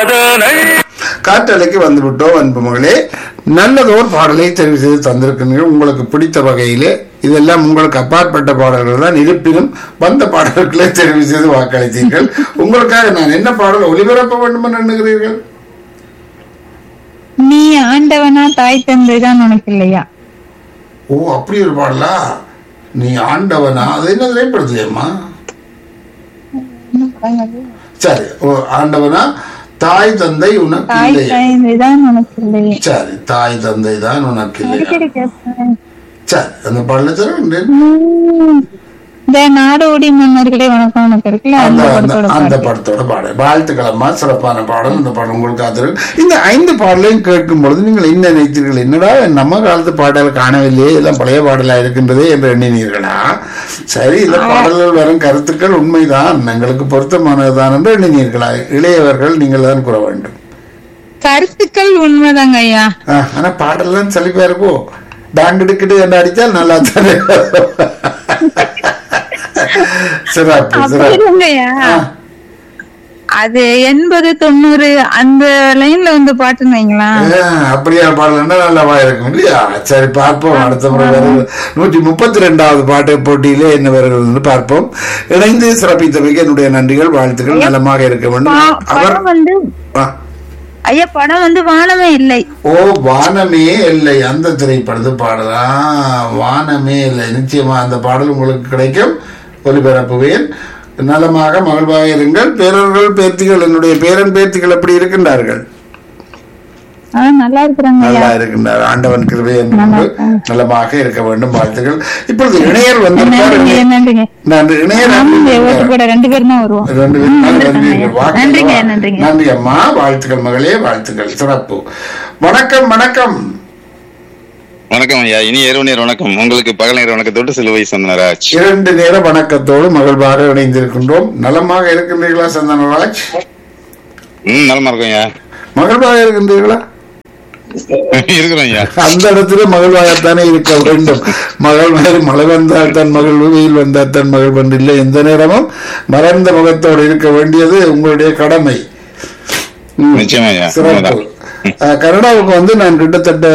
சாதனை காற்றலைக்கு வந்து விட்டோம் அன்பு மகளே நல்லதோர் பாடலை தெரிவு செய்து தந்திருக்கிறீர்கள் உங்களுக்கு பிடித்த வகையிலே இதெல்லாம் உங்களுக்கு அப்பாற்பட்ட பாடல்கள் தான் இருப்பினும் வந்த பாடல்களை தெரிவு செய்து வாக்களித்தீர்கள் உங்களுக்காக நான் என்ன பாடல் ஒளிபரப்ப வேண்டும் என்று எண்ணுகிறீர்கள் நீ ஆண்டவனா தாய் தந்தைதான் உனக்கு இல்லையா ஓ அப்படி ஒரு பாடலா நீ ஆண்டவனா அது என்ன திரைப்படத்துலையம்மா சரி ஓ ஆண்டவனா தாய் தந்தை உனக்கு தாய் இல்லையா தந்தைதான் உனக்கு இல்லையா சரி தாய் தந்தை தான் உனக்கு இல்லையா அடிக்கடி கேட்பேன். சரி அந்த பாடல சொல்ல உம். இந்த நாடோடி மன்னர்களே வணக்கம் உனக்கு இருக்குல்ல அந்த அந்த அந்த- படத்தோட அந்த பாட்டு. படத்தோட பாடல் வாழ்த்துக்களம்மா சிறப்பான பாடல் இந்த பாடல் உங்களுக்கு ஆதரவு இந்த ஐந்து பாடலையும் கேட்கும் பொழுது நீங்கள் என்ன நினைத்தீர்கள் என்னடா நம்ம காலத்து பாடல் காணவில்லையே எல்லாம் பழைய பாடலா இருக்கின்றதே என்று எண்ணினீர்களா சரி இந்த பாடல்கள் வரும் கருத்துக்கள் உண்மைதான் எங்களுக்கு பொருத்தமானதுதான் என்று எண்ணினீர்களா இளையவர்கள் நீங்கள் தான் கூற வேண்டும் கருத்துக்கள் உண்மைதாங்க ஐயா ஆ, ஆனா பாடல்லாம் சலிப்பா இருக்கும் டாங்கு டிக்கிட்டு என்று அடித்தால் நல்லா தானே சிறப்பு அப்படி சிறப்பு இல்லைங்கய்யா ஆ. அது எண்பது தொண்ணூறு அந்த லைன்ல வந்து பாட்டுன்னு வைங்களேன் ஆ, அப்படியா பாடலன்னா நல்லாவா இருக்கும் இல்லையா சரி பார்ப்போம் அடுத்த முறை வருது நூற்றி முப்பத்தி ரெண்டாவது பாட்டு போட்டியிலே என்ன வருகிறது பார்ப்போம் இணைந்து சிறப்பித்தமைக்கு என்னுடைய நன்றிகள் வாழ்த்துக்கள் நலமாக இருக்க வேண்டும் பா- அவர் படம் வந்து ஆ, ஐயா படம் வந்து வானமே இல்லை ஓ வானமே இல்லை அந்த திரைப்படத்து பாடலா வானமே இல்லை நிச்சயமா அந்த பாடல் உங்களுக்கு கிடைக்கும் ஒலிபரப்புவேன் நலமாக மகிழ்வாக இருங்கள் பேரர்கள் பேத்திகள் என்னுடைய பேரன் பேத்திகள் எப்படி இருக்கின்றார்கள் ஆ நல்லா இருக்கிறாங்க ஐயா நல்லா இருக்கின்றார் ஆண்டவன் கிருபை என்று நலமாக இருக்க வேண்டும் வாழ்த்துக்கள் இப்பொழுது இணையர் வந்திருக்கார் நன்றிங்க நன்றிங்க நன்றி இணையர் ஆமாங்க ஓட்டு போட ரெண்டு பேரும் தான் வருவோம் ரெண்டு பேரும் வருவீர்கள். வாழ்த்துக்கள். நன்றிங்க, நன்றிங்க. நன்றி அம்மா வாழ்த்துக்கள் மகளே வாழ்த்துக்கள் சிறப்பு வணக்கம் வணக்கம் வணக்கம் ஐயா இனி இரவு நேர வணக்கம் உங்களுக்கு பகல் நேர வணக்கத்தோடு சிலுவை சந்தனராஜ் இரண்டு நேர வணக்கத்தோடு மகிழ்வாக இணைந்திருக்கின்றோம் நலமாக இருக்கின்றீர்களா சந்தனராஜ் ம் நலமா இருக்கும் ஐயா மகிழ்வாக இருக்கின்றீர்களா இருக்கிறோம் ஐயா அந்த இடத்துல மகிழ்வாகத்தானே இருக்க வேண்டும் மகள் மாதிரி மழை வந்தால் தன் மகிழ்வு வெயில் வந்தால் தன் மகிழ்வு இல்லை எந்த நேரமும் மறந்த முகத்தோடு இருக்க வேண்டியது உங்களுடைய கடமை ம். நிச்சயமா ஐயா சிறப்பு உண்மைதான். அஹ், கனடாவுக்கு வந்து நான் கிட்டத்தட்ட